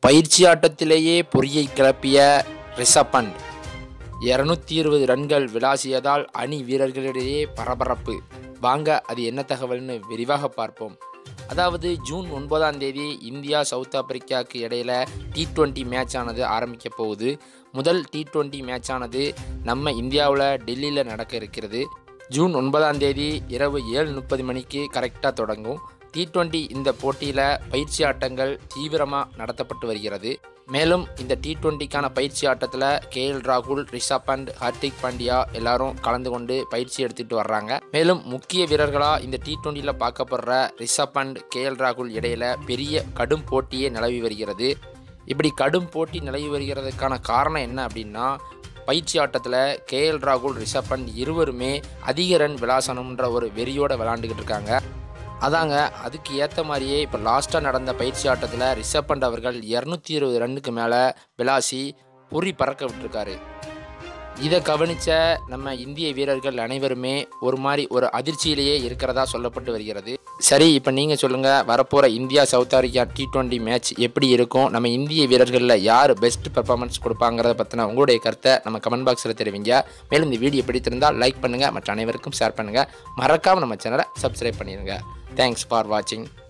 பயிற்சி ஆட்டத்திலேயே பொறியை கிளப்பிய ரிஷப் பண்ட் இருநூத்தி இருபது ரன்கள் விளாசியதால் அணி வீரர்களிடையே பரபரப்பு வாங்க அது என்ன தகவல்னு விரிவாக பார்ப்போம் அதாவது ஜூன் ஒன்பதாம் தேதி இந்தியா சவுத் ஆப்பிரிக்காவுக்கு இடையில டி டுவெண்ட்டி மேட்ச் ஆனது ஆரம்பிக்க போகுது முதல் டி டுவெண்ட்டி மேட்ச் ஆனது நம்ம இந்தியாவில் டெல்லியில் நடக்க இருக்கிறது ஜூன் ஒன்பதாம் தேதி இரவு ஏழு முப்பது மணிக்கு கரெக்டாக தொடங்கும் டி டுவெண்ட்டி இந்த போட்டியில் பயிற்சி ஆட்டங்கள் தீவிரமாக நடத்தப்பட்டு வருகிறது மேலும் இந்த டி டுவெண்ட்டிக்கான பயிற்சி ஆட்டத்தில் கே எல் ராகுல் ரிஷப் பண்ட் ஹார்திக் பாண்டியா எல்லாரும் கலந்து கொண்டு பயிற்சி எடுத்துட்டு வர்றாங்க மேலும் முக்கிய வீரர்களாக இந்த டி டுவெண்ட்டியில் பார்க்கப்படுற ரிஷப் பண்ட் கே எல் ராகுல் இடையில பெரிய கடும் போட்டியே நிலவி வருகிறது இப்படி கடும் போட்டி நிலவி வருகிறதுக்கான காரணம் என்ன அப்படின்னா பயிற்சி ஆட்டத்தில் கே எல் ராகுல் ரிஷப் பண்ட் இருவருமே அதிக ரன் விளாசனம்ன்ற ஒரு வெறியோட விளாண்டுக்கிட்டு இருக்காங்க அதாங்க அதுக்கு ஏற்ற மாதிரியே இப்போ லாஸ்ட்டாக நடந்த பயிற்சி ஆட்டத்தில் ரிஷப் பண்ட் அவர்கள் இரநூத்தி இருபது ரன்னுக்கு மேலே விளாசி பொறி பறக்க விட்டுருக்காரு இதை கவனித்த நம்ம இந்திய வீரர்கள் அனைவருமே ஒரு மாதிரி ஒரு அதிர்ச்சியிலேயே இருக்கிறதா சொல்லப்பட்டு வருகிறது சரி இப்போ நீங்கள் சொல்லுங்கள் வரப்போகிற India South Africa T twenty match எப்படி இருக்கும் நம்ம இந்திய வீரர்களில் யார் பெஸ்ட் பெர்ஃபார்மன்ஸ் கொடுப்பாங்கிறத பற்றின உங்களுடைய கருத்தை நம்ம கமெண்ட் பாக்ஸில் தெரிவிங்க மேலும் இந்த வீடியோ பிடித்திருந்தால் லைக் பண்ணுங்கள் மற்ற அனைவருக்கும் ஷேர் பண்ணுங்கள் மறக்காமல் நம்ம சேனலை சப்ஸ்கிரைப் பண்ணிடுங்க தேங்க்ஸ் ஃபார் வாட்சிங்